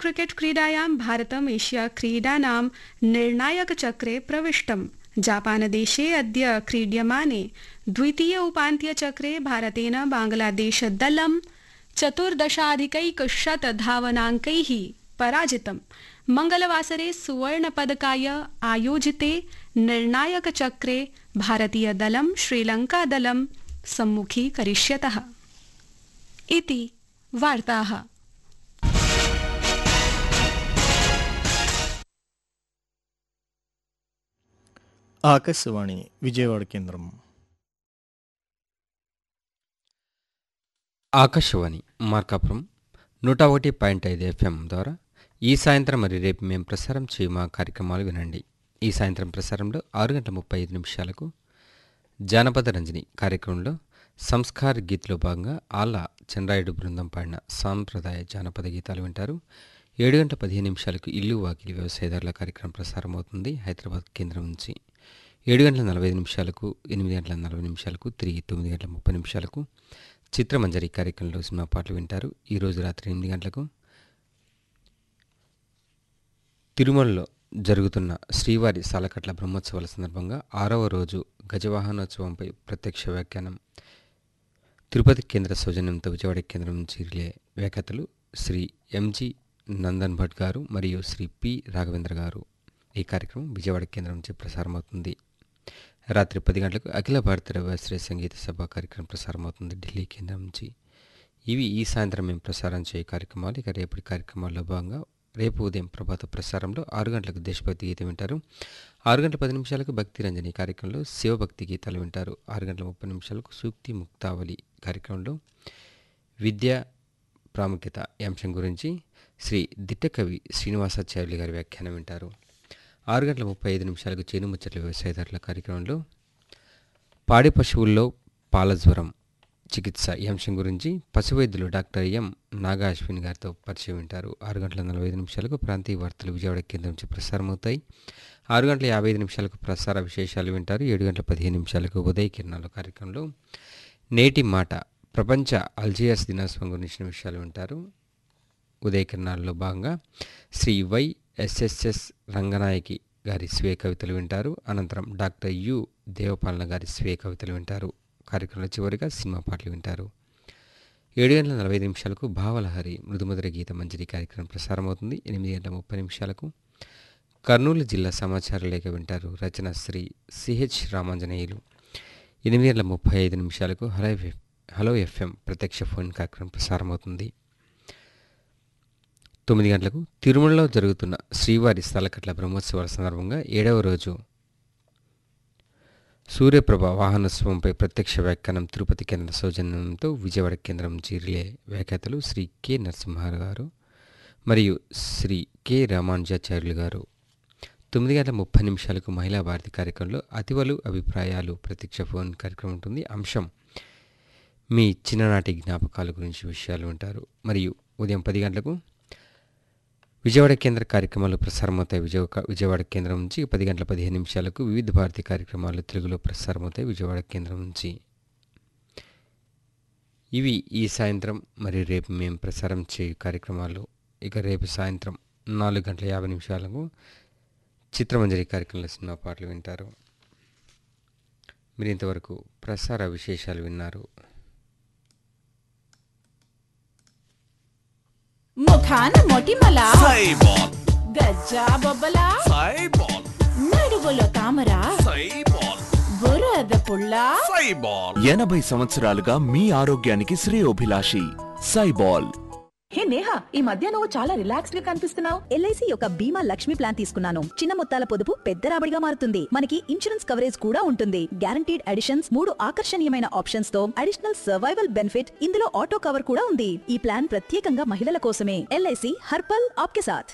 cricket क्रीडायां भारतम् Asia क्रीडानां निर्णायकचक्रे प्रविष्टम् जापानदेशे अद्य क्रीड्यमाने द्वितीय उपान्त्यचक्रे भारतेन बांग्लादेशदलं चतुर्दशाधिकैकशतधावनाङ्कैः पराजितम् मङ्गलवासरे सुवर्णपदकाय आयोजिते निर्णायकचक्रे भारतीयदलं श्रीलङ्कादलं सम्मुखीकरिष्यतः इति वार्ताः ఆకాశవాణి విజయవాడ కేంద్రం ఆకాశవాణి మార్కాపురం నూట ఒకటి పాయింట్ ఐదు ఎఫ్ఎం ద్వారా ఈ సాయంత్రం మరియు రేపు మేము ప్రసారం చేయమా కార్యక్రమాలు వినండి ఈ సాయంత్రం ప్రసారంలో ఆరు గంటల ముప్పై ఐదు నిమిషాలకు జానపద రంజని కార్యక్రమంలో సంస్కార్ గీత్లో భాగంగా ఆళ్ళ చంద్రాయుడు బృందం పాడిన సాంప్రదాయ జానపద గీతాలు వింటారు ఏడు గంటల పదిహేను నిమిషాలకు ఇల్లు వాకిలి వ్యవసాయదారుల కార్యక్రమం ప్రసారం అవుతుంది హైదరాబాద్ కేంద్రం నుంచి ఏడు గంటల నలభై ఐదు నిమిషాలకు ఎనిమిది గంటల నలభై నిమిషాలకు తిరిగి తొమ్మిది గంటల ముప్పై నిమిషాలకు చిత్రమంజరి కార్యక్రమంలో సినిమా పాటలు వింటారు ఈరోజు రాత్రి ఎనిమిది గంటలకు తిరుమలలో జరుగుతున్న శ్రీవారి సాలకట్ల బ్రహ్మోత్సవాల సందర్భంగా ఆరవ రోజు గజవాహనోత్సవంపై ప్రత్యక్ష వ్యాఖ్యానం తిరుపతి కేంద్ర సౌజన్యంతో విజయవాడ కేంద్రం నుంచి రిలే వ్యాఖ్యాతలు శ్రీ ఎంజి నందన్ భట్ గారు మరియు శ్రీ పి రాఘవేంద్ర గారు ఈ కార్యక్రమం విజయవాడ కేంద్రం నుంచి ప్రసారమవుతుంది రాత్రి పది గంటలకు అఖిల భారత రవిశ్రీ సంగీత సభ కార్యక్రమం ప్రసారమవుతుంది ఢిల్లీ కేంద్రం నుంచి ఇవి ఈ సాయంత్రం మేము ప్రసారం చేయే కార్యక్రమాలు ఇక రేపటి కార్యక్రమాల్లో భాగంగా రేపు ఉదయం ప్రభాత ప్రసారంలో ఆరు గంటలకు దేశభక్తి గీతం వింటారు ఆరు గంటల పది నిమిషాలకు భక్తి రంజని కార్యక్రమంలో శివభక్తి గీతాలు వింటారు ఆరు గంటల ముప్పై నిమిషాలకు సూక్తి ముక్తావళి కార్యక్రమంలో విద్య ప్రాముఖ్యత ఈ అంశం గురించి శ్రీ దిట్టకవి శ్రీనివాసాచార్యులు గారి వ్యాఖ్యానం వింటారు ఆరు గంటల ముప్పై ఐదు నిమిషాలకు చేను ముచ్చట్ల వ్యవసాయదారుల కార్యక్రమంలో పాడి పశువుల్లో పాలజ్వరం చికిత్స ఈ అంశం గురించి పశువైద్యులు డాక్టర్ ఎం నాగా అశ్విన్ గారితో పరిచయం వింటారు ఆరు గంటల నలభై ఐదు నిమిషాలకు ప్రాంతీయ వార్తలు విజయవాడ కేంద్రం నుంచి ప్రసారమవుతాయి ఆరు గంటల యాభై ఐదు నిమిషాలకు ప్రసార విశేషాలు వింటారు ఏడు గంటల పదిహేను నిమిషాలకు ఉదయ కిరణాలు కార్యక్రమంలో నేటి మాట ప్రపంచ అల్జియర్స్ దినోత్సవం గురించిన విషయాలు వింటారు ఉదయ కిరణాల్లో భాగంగా శ్రీ వై ఎస్ఎస్ఎస్ రంగనాయకి గారి స్వీయ కవితలు వింటారు అనంతరం డాక్టర్ యు దేవపాలన గారి స్వీయ కవితలు వింటారు కార్యక్రమంలో చివరిగా సినిమా పాటలు వింటారు ఏడు గంటల నలభై ఐదు నిమిషాలకు భావలహరి మృదుమధుర గీత మంజరి కార్యక్రమం ప్రసారమవుతుంది ఎనిమిది గంటల ముప్పై నిమిషాలకు కర్నూలు జిల్లా సమాచార లేఖ వింటారు రచన శ్రీ సిహెచ్ రామాంజనేయులు ఎనిమిది గంటల ముప్పై ఐదు నిమిషాలకు హలో ఎఫ్ హలో ఎఫ్ఎం ప్రత్యక్ష ఫోన్ కార్యక్రమం ప్రసారమవుతుంది తొమ్మిది గంటలకు తిరుమలలో జరుగుతున్న శ్రీవారి స్థలకట్ల బ్రహ్మోత్సవాల సందర్భంగా ఏడవ రోజు సూర్యప్రభ వాహనోత్సవంపై ప్రత్యక్ష వ్యాఖ్యానం తిరుపతి కేంద్ర సౌజన్యంతో విజయవాడ కేంద్రం నుంచి రిలే వ్యాఖ్యాతలు శ్రీ కె నరసింహారావు గారు మరియు శ్రీ కె రామానుజాచార్యులు గారు తొమ్మిది గంటల ముప్పై నిమిషాలకు మహిళా భారతి కార్యక్రమంలో అతివలు అభిప్రాయాలు ప్రత్యక్ష ఫోన్ కార్యక్రమం ఉంటుంది అంశం మీ చిన్ననాటి జ్ఞాపకాల గురించి విషయాలు ఉంటారు మరియు ఉదయం పది గంటలకు విజయవాడ కేంద్ర కార్యక్రమాలు ప్రసారమవుతాయి విజయ విజయవాడ కేంద్రం నుంచి పది గంటల పదిహేను నిమిషాలకు వివిధ భారతి కార్యక్రమాలు తెలుగులో ప్రసారమవుతాయి విజయవాడ కేంద్రం నుంచి ఇవి ఈ సాయంత్రం మరియు రేపు మేము ప్రసారం చేయు కార్యక్రమాలు ఇక రేపు సాయంత్రం నాలుగు గంటల యాభై నిమిషాలకు చిత్రమంజరి కార్యక్రమంలో సినిమా పాటలు వింటారు మీరు ఇంతవరకు ప్రసార విశేషాలు విన్నారు ముఖాన మొటిమల సైబాల్ గజ్జా బొబ్బల సైబాల్ నడుగులో తామర సైబాల్ బురద పుల్ల సైబాల్ ఎనభై సంవత్సరాలుగా మీ ఆరోగ్యానికి శ్రేయోభిలాషి సైబాల్ హే నేహా ఈ మధ్య నువ్వు చాలా రిలాక్స్డ్ గా కనిపిస్తున్నావు ఎల్ఐసి యొక్క బీమా లక్ష్మి ప్లాన్ తీసుకున్నాను చిన్న మొత్తాల పొదుపు పెద్ద రాబడిగా మారుతుంది మనకి ఇన్సూరెన్స్ కవరేజ్ కూడా ఉంటుంది గ్యారంటీడ్ అడిషన్స్ మూడు ఆకర్షణీయమైన ఆప్షన్స్ తో అడిషనల్ సర్వైవల్ బెనిఫిట్ ఇందులో ఆటో కవర్ కూడా ఉంది ఈ ప్లాన్ ప్రత్యేకంగా మహిళల కోసమే ఎల్ఐసి హర్పల్ ఆప్కే సాథ్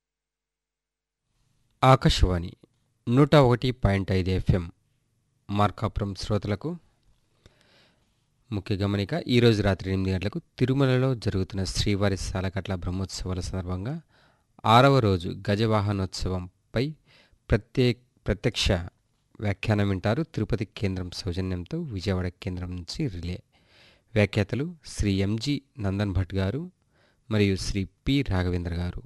ఆకాశవాణి నూట ఒకటి పాయింట్ ఐదు ఎఫ్ఎం మార్కాపురం శ్రోతలకు ముఖ్య గమనిక ఈరోజు రాత్రి ఎనిమిది గంటలకు తిరుమలలో జరుగుతున్న శ్రీవారి సాలకట్ల బ్రహ్మోత్సవాల సందర్భంగా ఆరవ రోజు గజవాహనోత్సవంపై ప్రత్యేక ప్రత్యక్ష వ్యాఖ్యానం వింటారు తిరుపతి కేంద్రం సౌజన్యంతో విజయవాడ కేంద్రం నుంచి రిలే వ్యాఖ్యాతలు శ్రీ ఎంజి నందన్ భట్ గారు మరియు శ్రీ పి రాఘవేంద్ర గారు